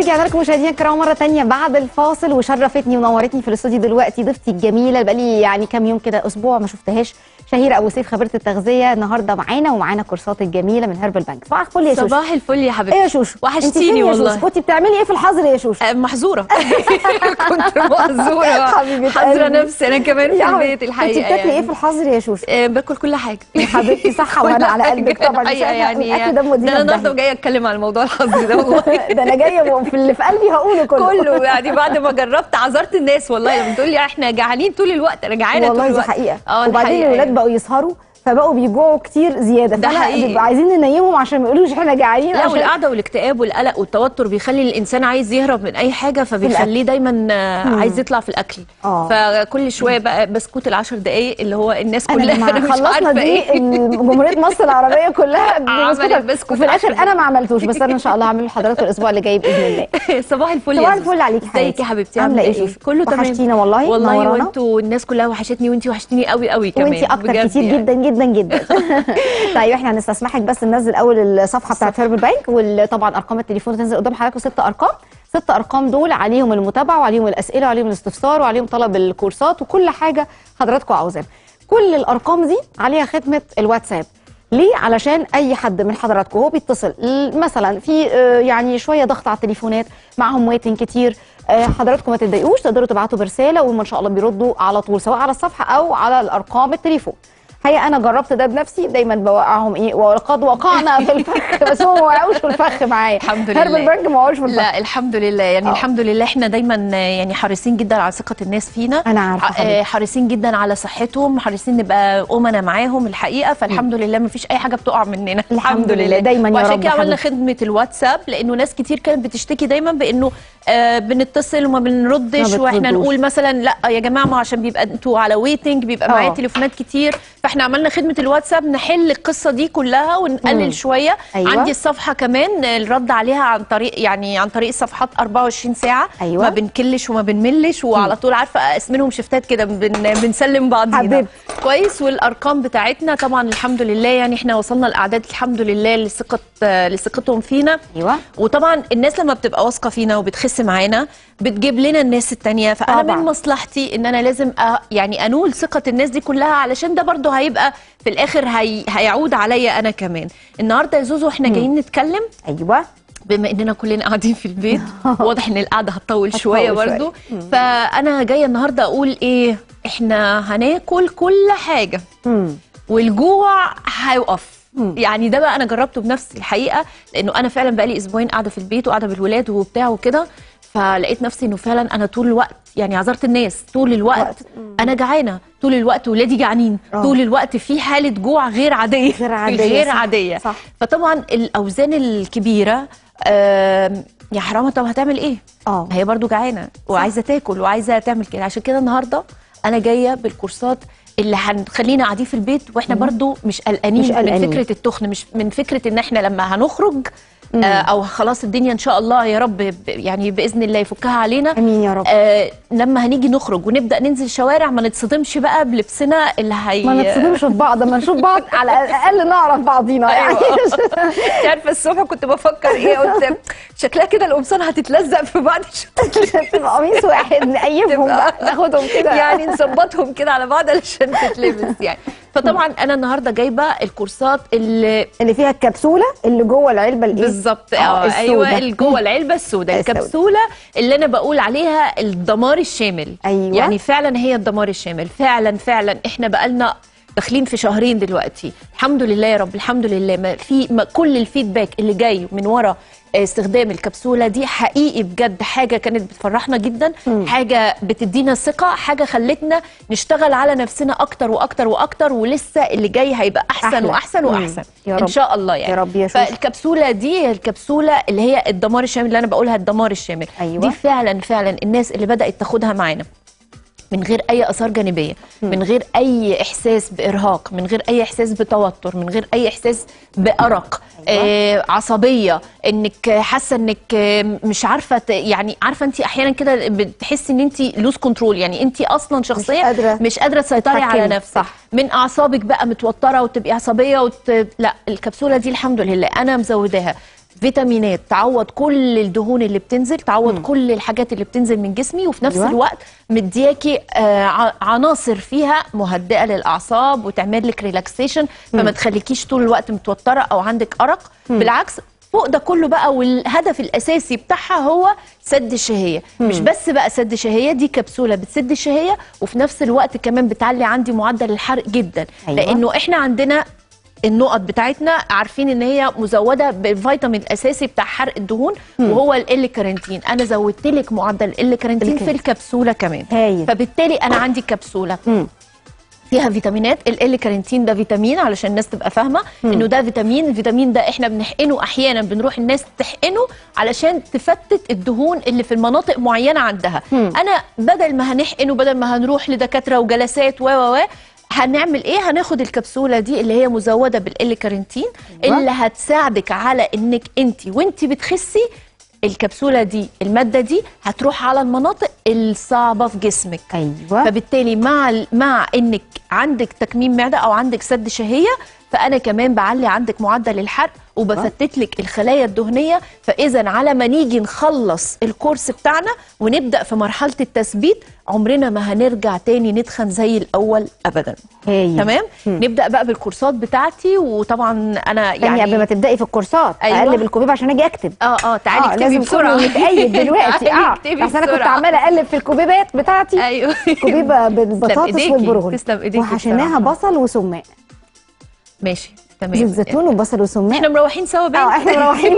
ورجعنا لكم مشاهدينا الكرام مره تانية بعد الفاصل وشرفتني ونورتني في الاستوديو دلوقتي ضيفتي الجميله بقالي يعني كام يوم كده اسبوع ما شفتهاش شهيره ابو سيف خبيره التغذيه النهارده معانا ومعانا كورسات الجميله من هربل بانك صباح الفل يا شوشو صباح الفل يا حبيبتي ايه يا شوشو انت وحشتيني فين يا والله شوشو كنت بتعملي ايه في الحظر يا شوشو آه، محظوره كنت محظوره حبيبة حاضره قلبي. نفسي انا كمان في يا حبيبتي، البيت الحقيقه كنت بتاكلي ايه يعني. في الحظر يا شوشو آه، باكل كل حاجه يا حبيبتي صحه وانا على قلبك طبعا مش الحقيقه عارفة يعني الأكل ده مودينا ده انا في النهارده داهية. جايه اتكلم عن موضوع الحظ ده والله ده انا جايه في اللي في قلبي هقوله كله كله يعني بعد ما جربت عذرت الناس والله لما تقول لي احنا جعانين طول الوقت انا جعانه طول والله دي الوقت حقيقه اه وبعدين الحقيقة الولاد يعني. بقوا يسهروا فبقوا بيجوعوا كتير زياده ده فانا حقيقي. بيبقى عايزين ننيمهم عشان ما يقولوش احنا جعانين لا عشان والقعده والاكتئاب والقلق والتوتر بيخلي الانسان عايز يهرب من اي حاجه فبيخليه دايما آه، عايز يطلع في الاكل آه. فكل شويه بقى بسكوت العشر دقايق اللي هو الناس انا كلها لما انا مش خلصنا عارفه دي ايه جمهوريه مصر العربيه كلها عملت بسكوت- بسكوت وفي الاخر عشرة. انا ما عملتوش بس انا ان شاء الله هعمله لحضراتكم الاسبوع اللي جاي باذن الله صباح الفل صباح يا زوزو. الفل عليكي ازيك حبيبتي. يا حبيبتي عاملة عامله إيه ايه شوفي؟ كله تمام وحشتينا والله، والله منورانا. وانتوا الناس كلها وحشتني وانتي وحشتيني قوي قوي كمان وانتي اكتر بجد كتير يعني. جدا جدا جدا طيب احنا هنستسمحك بس ننزل اول الصفحه بتاعت هيربل بانك وطبعا ارقام التليفون تنزل قدام حضراتكم ست ارقام ست ارقام دول عليهم المتابعه وعليهم الاسئله وعليهم الاستفسار وعليهم طلب الكورسات وكل حاجه حضراتكم عاوزاها كل الارقام دي عليها خدمه الواتساب ليه علشان اي حد من حضراتكم هو بيتصل ل- مثلا في آه، يعني شويه ضغط على التليفونات معاهم ويتنج كتير آه، حضراتكم ما تتضايقوش تقدروا تبعتوا برساله وهم ان شاء الله بيردوا على طول سواء على الصفحه او على الارقام التليفون هي انا جربت ده بنفسي دايما بوقعهم ايه ولقد وقعنا في الفخ بس هم ما وقعوش في الفخ معايا الحمد هرب لله. البنك ما وقعوش في الفخ لا الحمد لله يعني آه. الحمد لله احنا دايما يعني حريصين جدا على ثقه الناس فينا أنا عارفة ح- حبيبتي. آه، حريصين جدا على صحتهم حريصين نبقى امنا معاهم الحقيقه فالحمد لله ما فيش اي حاجه بتقع مننا الحمد لله. دايما يا وعشان رب كده عملنا حبيبتي. خدمه الواتساب لانه ناس كتير كانت بتشتكي دايما بانه آه بنتصل وما بنردش ما واحنا بتردوش. نقول مثلا لا يا جماعه ما عشان بيبقى انتوا على ويتنج بيبقى معايا آه. تليفونات كتير فاحنا عملنا خدمه الواتساب نحل القصه دي كلها ونقلل مم. شويه أيوة. عندي الصفحه كمان الرد عليها عن طريق يعني عن طريق الصفحات 24 ساعه أيوة. ما بنكلش وما بنملش وعلى طول عارفه اسمنهم شفتات كده بن بنسلم بعضينا حبيبتي. كويس والارقام بتاعتنا طبعا الحمد لله يعني احنا وصلنا لاعداد الحمد لله لثقه لثقتهم فينا ايوه وطبعا الناس لما بتبقى واثقه فينا وبتخس معانا بتجيب لنا الناس التانية فانا طبعاً. من مصلحتي ان انا لازم أ... يعني انول ثقه الناس دي كلها علشان ده برضو هيبقى في الاخر هي... هيعود عليا انا كمان النهارده يا زوزو احنا جايين نتكلم ايوه بما اننا كلنا قاعدين في البيت واضح ان القعده هتطول هتطول شويه شوية. برضو فانا جايه النهارده اقول ايه احنا هناكل كل حاجه مم. والجوع هيقف يعني ده بقى انا جربته بنفسي الحقيقه لانه انا فعلا بقى لي اسبوعين قاعده في البيت وقاعده بالولاد وبتاع وكده فلقيت نفسي انه فعلا انا طول الوقت يعني عذرت الناس طول الوقت وقت. انا جعانه طول الوقت ولادي جعانين آه. طول الوقت في حاله جوع غير عاديه غير عادية، غير صح، عاديه صح. فطبعا الاوزان الكبيره آم، يا حرامه طب هتعمل ايه اه هي برضو جعانه وعايزه تاكل وعايزه تعمل كده عشان كده النهارده انا جايه بالكورسات اللي هنخلينا قاعدين في البيت واحنا برضو مش قلقانين مش من قلقانين. فكره التخن مش من فكره ان احنا لما هنخرج آه او خلاص الدنيا ان شاء الله يا رب ب- يعني باذن الله يفكها علينا امين يا رب آه لما هنيجي نخرج ونبدا ننزل شوارع ما نتصدمش بقى بلبسنا اللي هي ما نتصدمش في بعض ما نشوف بعض على الاقل نعرف بعضينا يعني انت عارفه الصبح كنت بفكر ايه قلت شكلها كده القمصان هتتلزق في بعض شويه تبقى قميص واحد نقيفهم بقى ناخدهم كده يعني نظبطهم كده على بعض علشان تتلبس يعني فطبعا انا النهارده جايبه الكورسات اللي اللي فيها الكبسوله اللي جوه العلبه الايه بالظبط آه، اه السودة. ايوه اللي جوه العلبه السوداء السوداء. الكبسوله اللي انا بقول عليها الدمار الشامل أيوة. يعني فعلا هي الدمار الشامل فعلا فعلا احنا بقالنا داخلين في شهرين دلوقتي الحمد لله يا رب الحمد لله ما في ما كل الفيدباك اللي جاي من ورا استخدام الكبسوله دي حقيقي بجد حاجه كانت بتفرحنا جدا حاجه بتدينا ثقه حاجه خلتنا نشتغل على نفسنا اكتر واكتر واكتر ولسه اللي جاي هيبقى احسن أحلى. واحسن مم. واحسن يا ان رب. شاء الله يعني يا رب يا شوشو. فالكبسوله دي هي الكبسوله اللي هي الدمار الشامل اللي انا بقولها الدمار الشامل أيوة. دي فعلا فعلا الناس اللي بدات تاخدها معانا من غير اي اثار جانبيه من غير اي احساس بارهاق من غير اي احساس بتوتر من غير اي احساس بارق أيوة. آه عصبيه انك حاسه انك آه، مش عارفه ت- يعني عارفه انت احيانا كده بتحسي ان انت لوز كنترول يعني انت اصلا شخصيه قادرة مش قادره تسيطري على تتحكمي. نفسك صح. من اعصابك بقى متوتره وتبقي عصبيه وت... لا الكبسوله دي الحمد لله انا مزوداها فيتامينات تعوض كل الدهون اللي بتنزل تعوض كل الحاجات اللي بتنزل من جسمي وفي نفس أيوة. الوقت مدياكي آه ع- عناصر فيها مهدئه للاعصاب وتعمل لك ريلاكسيشن فما تخليكيش طول الوقت متوتره او عندك ارق بالعكس فوق ده كله بقى والهدف الاساسي بتاعها هو سد الشهيه مش بس بقى سد الشهيه دي كبسوله بتسد الشهيه وفي نفس الوقت كمان بتعلي عندي معدل الحرق جدا أيوة. لانه احنا عندنا النقط بتاعتنا عارفين ان هي مزوده بالفيتامين الاساسي بتاع حرق الدهون وهو ال كارنتين انا زودت لك معدل ال كارنتين في الكارنتين. الكبسوله كمان هايل. فبالتالي انا عندي كبسوله مم. فيها فيتامينات ال كارنتين ده فيتامين علشان الناس تبقى فاهمه انه ده فيتامين الفيتامين ده احنا بنحقنه احيانا بنروح الناس تحقنه علشان تفتت الدهون اللي في المناطق معينه عندها انا بدل ما هنحقنه بدل ما هنروح لدكاتره وجلسات و و و هنعمل ايه هناخد الكبسوله دي اللي هي مزوده بالال كارنتين أيوة. اللي هتساعدك على انك انت وانت بتخسي الكبسوله دي الماده دي هتروح على المناطق الصعبه في جسمك ايوه فبالتالي مع ال- مع انك عندك تكميم معده او عندك سد شهيه فانا كمان بعلي عندك معدل الحرق وبفتت لك الخلايا الدهنيه فاذا على ما نيجي نخلص الكورس بتاعنا ونبدا في مرحله التثبيت عمرنا ما هنرجع تاني نتخن زي الاول ابدا هايل تمام نبدا بقى بالكورسات بتاعتي وطبعا انا يعني قبل ما يعني تبداي في الكورسات أيوة. اقلب الكوبيب عشان اجي اكتب اه اه تعالي اه اكتبي لازم بسرعه كله متأيد دلوقتي تعالي اه اكتبي اصل انا كنت بسرعة. عماله اقلب في الكوبيبات بتاعتي ايوه كوبيبه بالبطاطس إيديكي، والبرغل تسلم إيديكي وحشيناها بصراحة. بصل وسماق ماشي تمام زيت زيتون وبصل وسماق احنا مروحين سوا اه بقى احنا مروحين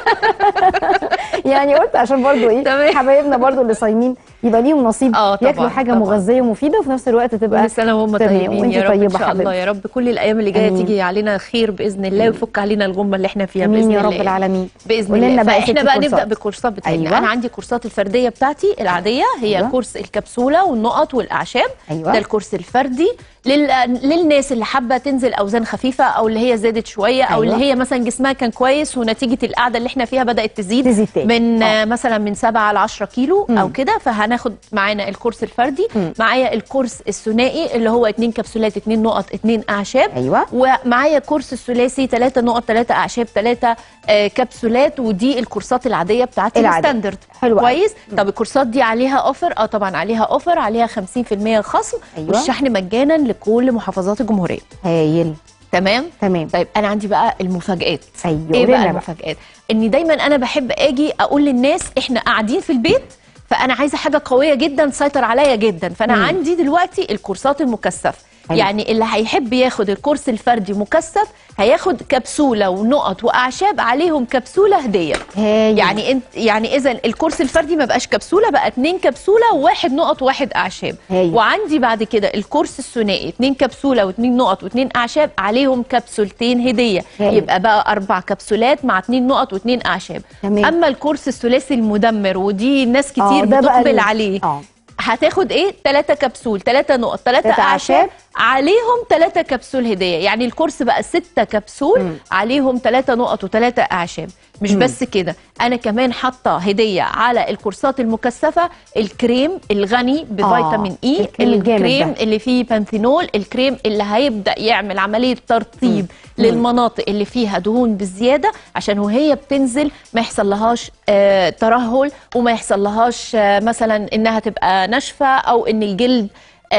يعني قلت عشان برضو ايه تمام. حبايبنا برضو اللي صايمين يبقى ليهم نصيب اه طبعاً، ياكلوا حاجه طبعاً. مغذيه ومفيده وفي نفس الوقت تبقى كل سنه وهم تمام، طيبين وانتي يا رب طيبة ان شاء الله حبيبتي. يا رب كل الايام اللي جايه آمين. تيجي علينا خير باذن الله ويفك علينا الغمه اللي احنا فيها امين باذن يا الله رب العالمين باذن قولي الله لنا بقى يا فاحنا ستي بقى كورسات. نبدا بالكورسات بتاعتنا أيوة. انا عندي كورسات الفرديه بتاعتي العاديه هي أيوة. كورس الكبسوله والنقط والاعشاب أيوة. ده الكورس الفردي لل... للناس اللي حابه تنزل اوزان خفيفه او اللي هي زادت شويه او أيوة. اللي هي مثلا جسمها كان كويس ونتيجه القعده اللي احنا فيها بدات تزيد تزيد تاني. من آه. آه. مثلا من 7 ل 10 كيلو او كده فهناخد معانا الكورس الفردي معايا الكورس الثنائي اللي هو اتنين كبسولات اتنين نقط اتنين اعشاب أيوة. ومعايا كورس الثلاثي ثلاثة نقط ثلاثة اعشاب ثلاثة آه كبسولات ودي الكورسات العاديه بتاعتي العادية. الستاندرد حلو أوي. كويس طب الكورسات دي عليها اوفر اه طبعا عليها اوفر عليها 50% خصم أيوة. والشحن مجانا لكل محافظات الجمهوريه هايل تمام تمام طيب انا عندي بقى المفاجآت أيوة، ايه قولي بقى لنا بقى. المفاجآت ان دايما انا بحب اجي اقول للناس احنا قاعدين في البيت فانا عايزه حاجه قويه جدا تسيطر عليا جدا فانا مم. عندي دلوقتي الكورسات المكثفه أيوة. يعني اللي هيحب ياخد الكورس الفردي مكثف هياخد كبسوله ونقط واعشاب عليهم كبسوله هديه هايل يعني انت يعني اذا الكورس الفردي ما بقاش كبسوله بقى اتنين كبسوله وواحد نقط وواحد اعشاب هايل. وعندي بعد كده الكورس الثنائي اتنين كبسوله واتنين نقط واتنين اعشاب عليهم كبسولتين هديه هايل. يبقى بقى اربع كبسولات مع اتنين نقط واتنين اعشاب تمام. اما الكورس الثلاثي المدمر ودي ناس آه، كتير ده بقى بتقبل ال- عليه اه هتاخد ايه ثلاثة كبسول ثلاثة نقط ثلاثة تلاتة أعشاب أعشاب. عليهم ثلاثة كبسول هدية يعني الكورس بقى ستة كبسول مم. عليهم ثلاثة نقط وثلاثة أعشاب مش مم. بس كده أنا كمان حاطة هدية على الكورسات المكثفة الكريم الغني بفيتامين إي الكريم الجامد الكريم ده. اللي فيه بانثينول الكريم اللي هيبدأ يعمل عملية ترطيب للمناطق اللي فيها دهون بالزيادة عشان وهي بتنزل ما يحصل لهاش آه ترهل وما يحصل لهاش آه مثلا انها تبقى ناشفة او ان الجلد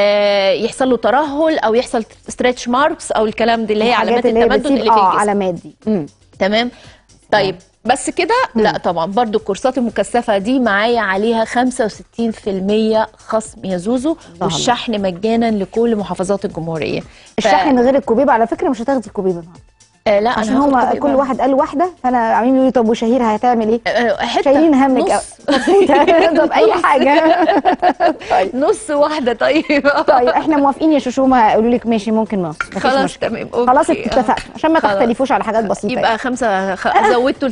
آه يحصل له ترهل او يحصل ستريتش ماركس او الكلام دي اللي هي الحاجات علامات اللي هي التمدد بتسيب- اللي في اه الجسم علامات دي مم. تمام طيب بس كده لا طبعا برضو الكورسات المكثفه دي معايا عليها 65% خصم يا زوزو والشحن مجانا لكل محافظات الجمهوريه ف- الشحن من غير الكوبيبه على فكره مش هتاخدي الكوبيبه النهارده آه لا عشان أنا هاخد هما كوبي كل بقى. واحد قال واحده فانا عاملين يقولوا لي طب وشهير هتعمل ايه؟ آه، حته شايلين همك نص أوي. مبسوطه طب اي حاجه طيب نص واحده طيب طيب احنا موافقين يا شوشوما قالوا لك ماشي ممكن نص مفيش خلاص مشكلة. تمام أوكي. خلاص اتفقنا عشان ما خلاص. تختلفوش على حاجات بسيطه يعني. يبقى خمسة خ... زودته ل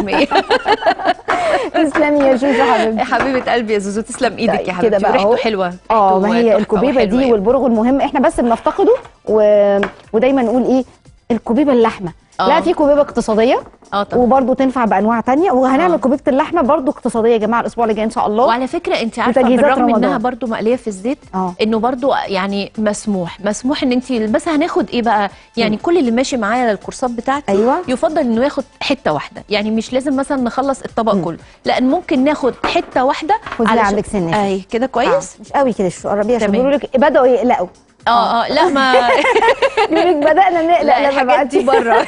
70% تسلمي يا شوشو حبيبتي يا حبيبه قلبي يا زوزو تسلم ايدك طيب، يا كده حبيبتي بقى وريحته أهو. حلوه اه ما ريحته هي تحفة الكوبيبه وحلوة دي يعني. والبرغل المهم احنا بس بنفتقده و... ودايما نقول ايه الكوبيبه اللحمه آه. لا في كوبيبه اقتصاديه اه طبعا وبرده تنفع بانواع تانية وهنعمل آه. كوبيبه اللحمه برده اقتصاديه يا جماعه الاسبوع اللي جاي ان شاء الله وعلى فكره انت عارفه وتجهيزات بالرغم رمضان. انها برضو مقليه في الزيت اه انه برضو يعني مسموح مسموح ان انت بس هناخد ايه بقى يعني كل اللي ماشي معايا الكورسات بتاعتي أيوة. يفضل انه ياخد حته واحده يعني مش لازم مثلا نخلص الطبق مم. كله لان ممكن ناخد حته واحده خدي علشان- عندك سن اي كده كويس آه. مش قوي كده شو قربيه عشان تمام. بيقولوا لك بداوا يقلقوا اه اه لا ما بيقولوا لك بدانا نقلق لا لما الحاجات دي بعتي بره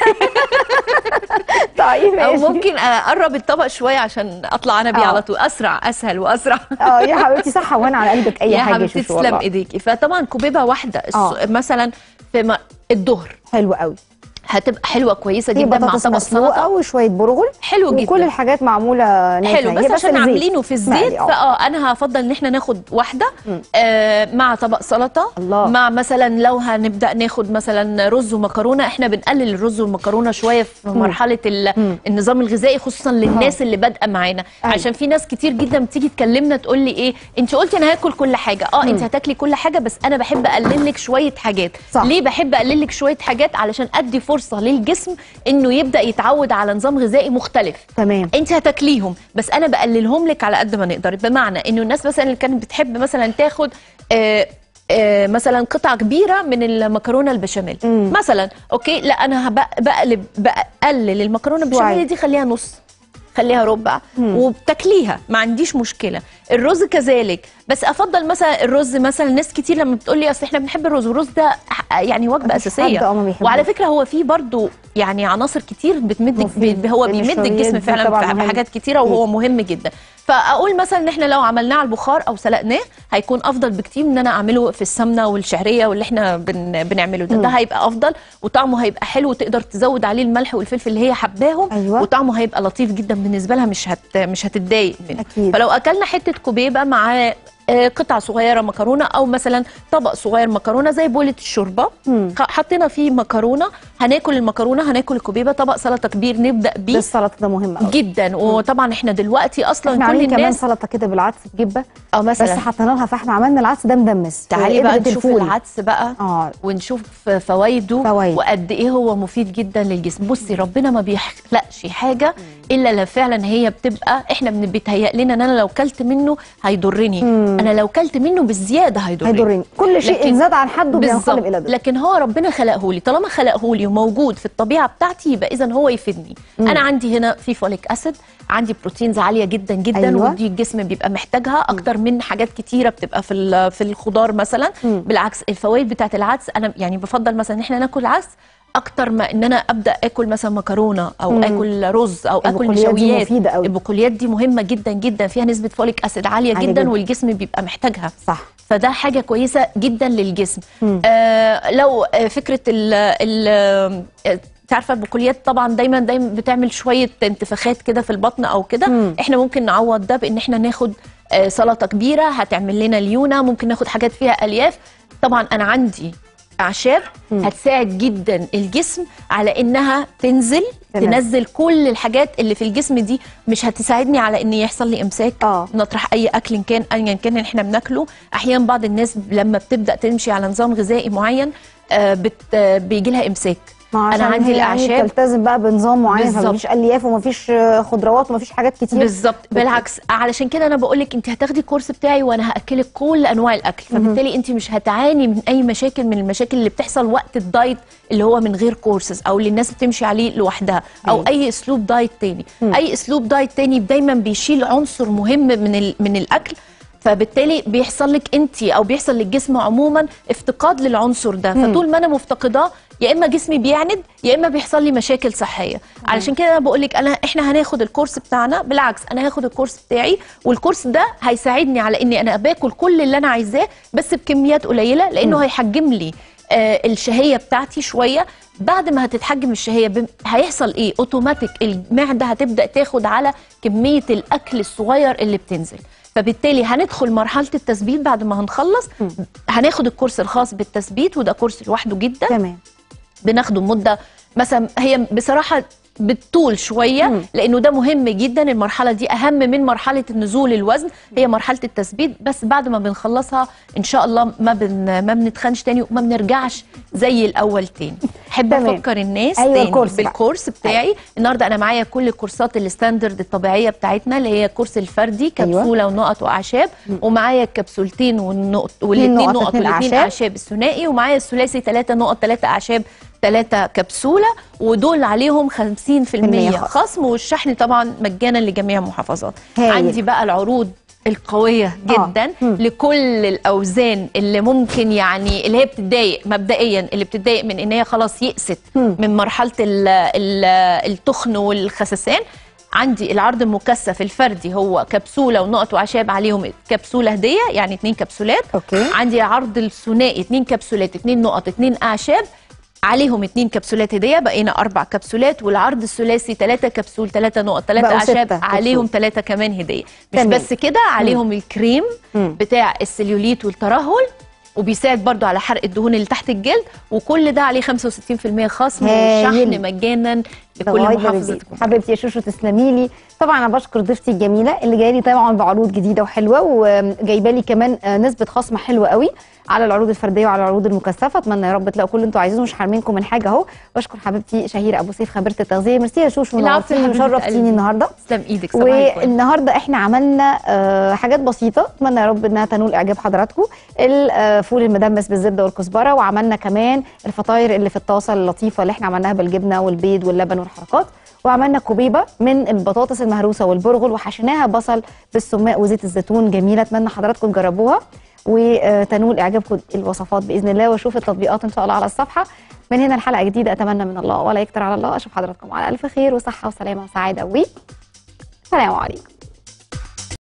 طيب او ماشي ممكن اقرب الطبق شويه عشان اطلع انا بيه آه. على طول اسرع اسهل واسرع اه يا حبيبتي صح وانا على قلبك اي يا حاجه حبيبتي شوشو تسلم والله. ايديكي فطبعا كوبيبه واحده الس- آه. مثلا في م- الظهر حلو قوي هتبقى حلوه كويسه في جدا مع بطاطس طبق مسلوقه سلطه وشويه برغل حلو وكل جدا الحاجات معموله نافعه حلو بس هي عشان الزيت. عاملينه في الزيت مقلي، آه. فاه انا هفضل ان احنا ناخد واحده مم. آه مع طبق سلطه الله. مع مثلا لو هنبدا ناخد مثلا رز ومكرونه احنا بنقلل الرز والمكرونه شويه في مم. مرحله ال- مم. النظام الغذائي خصوصا للناس اللي بادئه معانا أيوة. عشان في ناس كتير جدا بتيجي تكلمنا تقول لي ايه انت قلتي انا هاكل كل حاجه اه انت هتاكلي كل حاجه بس انا بحب اقلل لك شويه حاجات صح. ليه بحب اقلل لك شويه حاجات علشان ادي فرصه للجسم انه يبدا يتعود على نظام غذائي مختلف تمام انت هتاكليهم بس انا بقللهم لك على قد ما نقدر بمعنى انه الناس مثلا اللي كانت بتحب مثلا تاخد آه آه مثلا قطعه كبيره من المكرونه البشاميل مم. مثلا اوكي لا انا هبق- بقلب بقلل المكرونه شوية. البشاميل دي خليها نص خليها ربع مم. وبتاكليها ما عنديش مشكله الرز كذلك بس افضل مثلا الرز مثلا ناس كتير لما بتقول لي اصل احنا بنحب الرز والرز ده ح- يعني وجبه مفيش اساسيه حد اه ما بيحبوش. وعلى فكره هو فيه برضو يعني عناصر كتير بتمد مفيد. ب- هو بيمد النشويات الجسم دي فعلا طبعاً في مهم. حاجات كتيره وهو مهم جدا فاقول مثلا ان احنا لو عملناه على البخار او سلقناه هيكون افضل بكتير من ان انا اعمله في السمنه والشعريه واللي احنا بن بنعمله ده مم. ده هيبقى افضل وطعمه هيبقى حلو وتقدر تزود عليه الملح والفلفل اللي هي حباهم أيوة. وطعمه هيبقى لطيف جدا بالنسبه لها مش هت مش هتتضايق منه أكيد. فلو اكلنا حته كوبيبه مع آه، قطعه صغيره مكرونه او مثلا طبق صغير مكرونه زي بوله الشوربه مم. خ- حطينا فيه مكرونه هناكل المكرونه هناكل الكوبيبه طبق سلطه كبير نبدا ده بيه السلطه ده مهم قوي جدا وطبعا احنا دلوقتي اصلا احنا كل عاملين كمان الناس سلطه كده بالعدس بجبه اه بس مثلا حطينا لها فحم عملنا العدس ده مدمس تعالي بقى قدرة نشوف الفول. العدس بقى اه ونشوف فوائده فوايد. وقد ايه هو مفيد جدا للجسم بصي ربنا ما بيخلقش حاجه الا لو فعلا هي بتبقى احنا بن- بيتهيأ لنا ان انا لو كلت منه هيضرني مم. انا لو كلت منه بالزياده هيضرني هيضرني كل شيء لكن- ان زاد عن حده بينقلب بالظبط الى ضد لكن هو ربنا خلقه لي طالما خلقه لي وموجود في الطبيعه بتاعتي يبقى اذا هو يفيدني مم. انا عندي هنا في فوليك اسيد عندي بروتينز عاليه جدا جدا أيوة. ودي الجسم بيبقى محتاجها اكتر من حاجات كتيره بتبقى في ال- في الخضار مثلا مم. بالعكس الفوائد بتاعت العدس انا يعني بفضل مثلا ان احنا ناكل عدس اكتر ما ان انا ابدا اكل مثلا مكرونه او مم. اكل رز او اكل البقوليات دي نشويات مفيدة أوي. البقوليات دي مهمه جدا جدا فيها نسبه فوليك اسيد عاليه, عالية جدا جداً. والجسم بيبقى محتاجها صح فده حاجه كويسه جدا للجسم مم. آه لو آه فكره ال ال آه، انت عارفه البقوليات طبعا دايما دايما بتعمل شويه انتفاخات كده في البطن او كده مم. احنا ممكن نعوض ده بان احنا ناخد آه سلطه كبيره هتعمل لنا ليونه ممكن ناخد حاجات فيها الياف طبعا انا عندي اعشاب مم. هتساعد جدا الجسم على انها تنزل تمام. تنزل كل الحاجات اللي في الجسم دي مش هتساعدني على ان يحصل لي امساك اه نطرح اي اكل إن كان ايا كان احنا بناكله احيانا بعض الناس لما بتبدا تمشي على نظام غذائي معين آه، بت آه، بيجي لها امساك ما أنا عشان عندي هي يعني الأعشاب. بتلتزم بقى بنظام معين بالظبط. فمفيش الياف ومفيش آه، خضروات ومفيش حاجات كتير بالظبط بالعكس علشان كده انا بقول لك انت هتاخدي الكورس بتاعي وانا هاكلك كل انواع الاكل فبالتالي انت مش هتعاني من اي مشاكل من المشاكل اللي بتحصل وقت الدايت اللي هو من غير كورسز او اللي الناس بتمشي عليه لوحدها او أيوة. اي اسلوب دايت تاني اي اسلوب دايت تاني دايما بيشيل عنصر مهم من ال- من الاكل فبالتالي بيحصل لك انت او بيحصل للجسم عموما افتقاد للعنصر ده فطول ما انا مفتقداه يا اما جسمي بيعند يا اما بيحصل لي مشاكل صحيه علشان كده انا بقول لك انا احنا هناخد الكورس بتاعنا بالعكس انا هاخد الكورس بتاعي والكورس ده هيساعدني على اني انا باكل كل اللي انا عايزاه بس بكميات قليله لانه هيحجم لي آه الشهيه بتاعتي شويه بعد ما هتتحجم الشهيه بم- هيحصل ايه اوتوماتيك المعده هتبدا تاخد على كميه الاكل الصغير اللي بتنزل فبالتالي هندخل مرحله التثبيت بعد ما هنخلص هناخد الكورس الخاص بالتثبيت وده كورس لوحده جدا تمام بناخده مده مثلا هي بصراحه بالطول شويه مم. لانه ده مهم جدا المرحله دي اهم من مرحله النزول الوزن هي مرحله التثبيت بس بعد ما بنخلصها ان شاء الله ما بن ما بنتخنش تاني وما بنرجعش زي الاول تاني احب تمام. افكر الناس أيوة تاني الكورس بقى. بالكورس بتاعي النهارده انا معايا كل الكورسات الستاندرد الطبيعيه بتاعتنا اللي هي الكورس الفردي أيوة. كبسوله ونقط واعشاب ومعايا الكبسولتين والنقط والاثنين نقط نقط واتنين والاثنين أعشاب. اعشاب الثنائي ومعايا الثلاثي ثلاثه نقط ثلاثه اعشاب ثلاثه كبسوله ودول عليهم 50% خصم. خصم والشحن طبعا مجانا لجميع المحافظات هايل. عندي بقى العروض القوية آه. جدا مم. لكل الأوزان اللي ممكن يعني اللي هي بتتضايق مبدئيا اللي بتتضايق من إن هي خلاص يئست مم. من مرحلة ال ال التخن والخسسان عندي العرض المكثف الفردي هو كبسولة ونقط وأعشاب عليهم كبسولة هدية يعني اتنين كبسولات أوكي. عندي عرض الثنائي اتنين كبسولات اتنين نقط اتنين أعشاب عليهم اتنين كبسولات هديه بقينا اربع كبسولات والعرض الثلاثي ثلاثه كبسول ثلاثه نقط ثلاثه بقوا اعشاب ستة عليهم كبسول. ثلاثه كمان هديه مش تمام. بس كده عليهم الكريم مم. بتاع السليوليت والترهل وبيساعد برضو على حرق الدهون اللي تحت الجلد وكل ده عليه 65% خصم هايل. وشحن مجانا لكل لغاية محافظه بالبيت. حبيبتي يا شوشو تسلمي لي طبعا انا بشكر ضيفتي الجميله اللي جايه لي طبعا بعروض جديده وحلوه وجايبه لي كمان آه، نسبه خصم حلوه قوي على العروض الفرديه وعلى العروض المكثفه اتمنى يا رب تلاقوا كل اللي انتوا عايزينه مش حارمينكم من حاجه اهو بشكر حبيبتي شهيره ابو سيف خبيره التغذيه ميرسي يا شوشو العفو يا نورتيني حبيبة وشرفتيني قلبي. النهارده تسلم ايدك صباح الفل والنهارده احنا عملنا آه، حاجات بسيطه اتمنى يا رب انها تنول اعجاب حضراتكم الفول المدمس بالزبده والكزبره وعملنا كمان الفطاير اللي في الطاسه اللطيفه اللي احنا عملناها بالجبنه والبيض واللبن والحركات وعملنا كوبيبه من البطاطس المهروسه والبرغل وحشيناها بصل بالسماق وزيت الزيتون جميله اتمنى حضراتكم تجربوها وتنول اعجابكم الوصفات باذن الله واشوف التطبيقات ان شاء الله على الصفحه من هنا الحلقه جديده اتمنى من الله ولا يكتر على الله اشوف حضراتكم على الف خير وصحه وسلامه وسعاده و سلام عليكم